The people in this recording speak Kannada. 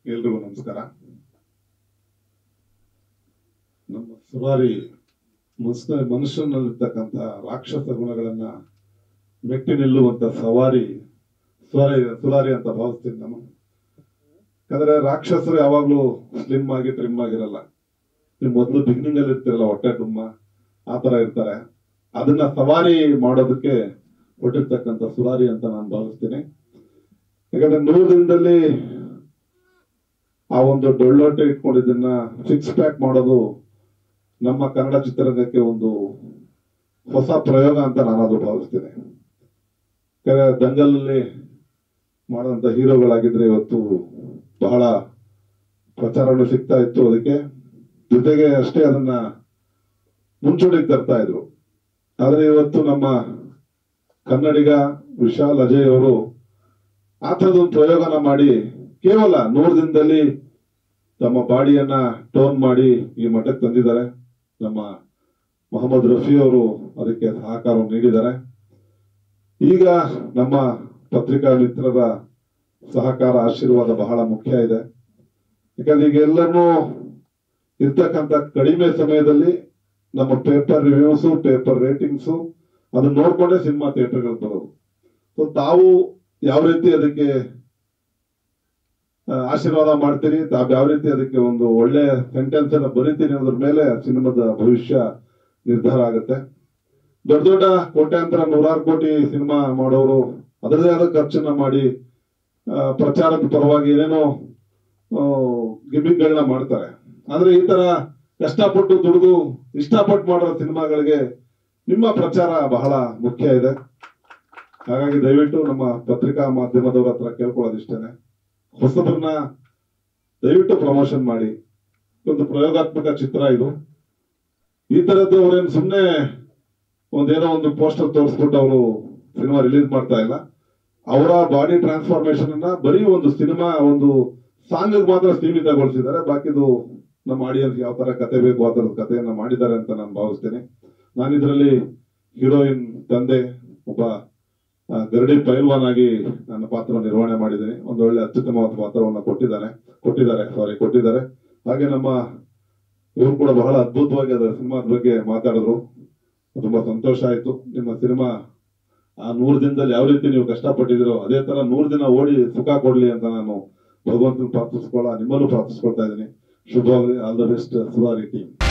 ಎಲ್ರಿಗೂ ನಮಸ್ಕಾರ ನಮ್ಮ ಸುರಾರಿ ಮನುಷ್ಯ ಮನುಷ್ಯನಲ್ಲಿರ್ತಕ್ಕಂಥ ರಾಕ್ಷಸ ಗುಣಗಳನ್ನ ಮೆಟ್ಟಿ ನಿಲ್ಲುವಂತ ಸವಾರಿ ಸುರಾರಿ ಸುರಾರಿ ಅಂತ ಭಾವಿಸ್ತೀನಿ ನಾನು ಯಾಕಂದ್ರೆ ರಾಕ್ಷಸರು ಯಾವಾಗ್ಲೂ ಸ್ಲಿಮ್ ಆಗಿ ಟ್ರಿಮ್ ಆಗಿರಲ್ಲ ನೀವು ಮೊದಲು ಬಿಗಿನಿಂಗ್ ಅಲ್ಲಿ ಇರ್ತಿರಲ್ಲ ಹೊಟ್ಟೆ ತುಂಬ ಆ ತರ ಇರ್ತಾರೆ ಅದನ್ನ ಸವಾರಿ ಮಾಡೋದಕ್ಕೆ ಹೊಟ್ಟಿರ್ತಕ್ಕಂಥ ಸುರಾರಿ ಅಂತ ನಾನು ಭಾವಿಸ್ತೀನಿ ಯಾಕಂದ್ರೆ ನೂರು ದಿನದಲ್ಲಿ ಆ ಒಂದು ಡೊಳ್ಳೊಟ್ಟೆ ಇಟ್ಕೊಂಡಿದ್ದನ್ನ ಸಿಕ್ಸ್ ಪ್ಯಾಕ್ ಮಾಡೋದು ನಮ್ಮ ಕನ್ನಡ ಚಿತ್ರರಂಗಕ್ಕೆ ಒಂದು ಹೊಸ ಪ್ರಯೋಗ ಅಂತ ನಾನು ಅದು ಭಾವಿಸ್ತೇನೆ ಯಾಕಂದ್ರೆ ದಂಗಲಲ್ಲಿ ಮಾಡಿದಂತ ಹೀರೋಗಳಾಗಿದ್ರೆ ಇವತ್ತು ಬಹಳ ಪ್ರಚಾರಗಳು ಸಿಗ್ತಾ ಇತ್ತು ಅದಕ್ಕೆ ಜೊತೆಗೆ ಅಷ್ಟೇ ಅದನ್ನ ಮುಂಚೂಣಿಗೆ ತರ್ತಾ ಇದ್ರು ಆದ್ರೆ ಇವತ್ತು ನಮ್ಮ ಕನ್ನಡಿಗ ವಿಶಾಲ್ ಅಜಯ್ ಅವರು ಆ ಥರದೊಂದು ಪ್ರಯೋಗನ ಮಾಡಿ ಕೇವಲ ನೂರು ದಿನದಲ್ಲಿ ತಮ್ಮ ಬಾಡಿಯನ್ನ ಟೋನ್ ಮಾಡಿ ಈ ಮಠಕ್ಕೆ ತಂದಿದ್ದಾರೆ ನಮ್ಮ ಮೊಹಮ್ಮದ್ ರಫಿ ಅವರು ಅದಕ್ಕೆ ಸಹಕಾರ ನೀಡಿದ್ದಾರೆ ಈಗ ನಮ್ಮ ಪತ್ರಿಕಾ ಮಿತ್ರರ ಸಹಕಾರ ಆಶೀರ್ವಾದ ಬಹಳ ಮುಖ್ಯ ಇದೆ ಯಾಕಂದ್ರೆ ಈಗ ಎಲ್ಲರನ್ನೂ ಇರ್ತಕ್ಕಂಥ ಕಡಿಮೆ ಸಮಯದಲ್ಲಿ ನಮ್ಮ ಪೇಪರ್ ರಿವ್ಯೂಸು ಪೇಪರ್ ರೇಟಿಂಗ್ಸು ಅದನ್ನ ನೋಡ್ಕೊಂಡೇ ಸಿನಿಮಾ ಥಿಯೇಟರ್ಗಳು ಬರೋದು ಸೊ ತಾವು ಯಾವ ರೀತಿ ಅದಕ್ಕೆ ಆ, ಆಶೀರ್ವಾದ ಮಾಡ್ತೀರಿ ತಾವು ಯಾವ ರೀತಿ ಅದಕ್ಕೆ ಒಂದು ಒಳ್ಳೆ ಸೆಂಟೆನ್ಸ್ ಅನ್ನ ಬರೀತೀರಿ ಅನ್ನೋದ್ರ ಮೇಲೆ ಸಿನಿಮಾದ ಭವಿಷ್ಯ ನಿರ್ಧಾರ ಆಗುತ್ತೆ ದೊಡ್ಡ ದೊಡ್ಡ ಕೋಟ್ಯಾಂತರ ನೂರಾರು ಕೋಟಿ ಸಿನಿಮಾ ಮಾಡೋರು ಅದರದೇ ಆದ ಖರ್ಚನ್ನ ಮಾಡಿ ಆ, ಪ್ರಚಾರದ ಪರವಾಗಿ ಏನೇನೋ ಗಿಮಿಕ್ಗಳನ್ನ ಮಾಡ್ತಾರೆ ಆದ್ರೆ ಈ ತರ ಕಷ್ಟಪಟ್ಟು ದುಡಿದು ಇಷ್ಟಪಟ್ಟು ಮಾಡೋ ಸಿನಿಮಾಗಳಿಗೆ ನಿಮ್ಮ ಪ್ರಚಾರ ಬಹಳ ಮುಖ್ಯ ಇದೆ ಹಾಗಾಗಿ ದಯವಿಟ್ಟು ನಮ್ಮ ಪತ್ರಿಕಾ ಮಾಧ್ಯಮದವರ ಹತ್ರ ಕೇಳ್ಕೊಳ್ಳೋದಿಷ್ಟೇನೆ ಹೊಸಬ್ರನ್ನ ದಯವಿಟ್ಟು ಪ್ರಮೋಷನ್ ಮಾಡಿ ಒಂದು ಪ್ರಯೋಗಾತ್ಮಕ ಚಿತ್ರ ಇದು ಈ ತರದ್ದು ಅವ್ರೇನು ಸುಮ್ಮನೆ ಒಂದೇನೋ ಒಂದು ಪೋಸ್ಟರ್ ತೋರಿಸ್ಬಿಟ್ಟು ಅವರು ಸಿನಿಮಾ ರಿಲೀಸ್ ಮಾಡ್ತಾ ಇಲ್ಲ ಅವರ ಬಾಡಿ ಟ್ರಾನ್ಸ್ಫಾರ್ಮೇಶನ್ ಅನ್ನ ಬರೀ ಒಂದು ಸಿನಿಮಾ ಒಂದು ಸಾಂಗ್ ಮಾತ್ರ ಸೀಮಿತಗೊಳಿಸಿದ್ದಾರೆ ಬಾಕಿದು ನಮ್ಮ ಆಡಿಯನ್ಸ್ ಯಾವ ತರ ಕತೆ ಬೇಕು ಆ ತರದ ಕಥೆಯನ್ನ ಮಾಡಿದ್ದಾರೆ ಅಂತ ನಾನು ಭಾವಿಸ್ತೇನೆ ನಾನು ಇದರಲ್ಲಿ ಹೀರೋಯಿನ್ ತಂದೆ ಒಬ್ಬ ಆ, ಗರಡಿ ಪೈಲ್ವಾನ್ ಆಗಿ ನನ್ನ ಪಾತ್ರ ನಿರ್ವಹಣೆ ಮಾಡಿದ್ದೀನಿ ಒಂದು ಒಳ್ಳೆ ಅತ್ಯುತ್ತಮವಾದ ಪಾತ್ರವನ್ನು ಕೊಟ್ಟಿದ್ದಾನೆ ಕೊಟ್ಟಿದ್ದಾರೆ ಸಾರಿ ಕೊಟ್ಟಿದ್ದಾರೆ ಹಾಗೆ ನಮ್ಮ ಇವರು ಕೂಡ ಬಹಳ ಅದ್ಭುತವಾಗಿ ಅದರ ಸಿನಿಮಾದ ಬಗ್ಗೆ ಮಾತಾಡಿದ್ರು ತುಂಬಾ ಸಂತೋಷ ಆಯ್ತು ನಿಮ್ಮ ಸಿನಿಮಾ ಆ ನೂರು ದಿನದಲ್ಲಿ ಯಾವ ರೀತಿ ನೀವು ಕಷ್ಟಪಟ್ಟಿದ್ದೀರೋ ಅದೇ ತರ ನೂರು ದಿನ ಓಡಿ ಸುಖ ಕೊಡ್ಲಿ ಅಂತ ನಾನು ಭಗವಂತನ ಪ್ರಾರ್ಥಿಸ್ಕೊಳ್ಳ ನಿಮ್ಮಲ್ಲೂ ಪ್ರಾರ್ಥಿಸ್ಕೊಳ್ತಾ ಇದ್ದೀನಿ ಶುಭವಾಗಲಿ all the best Sudhari team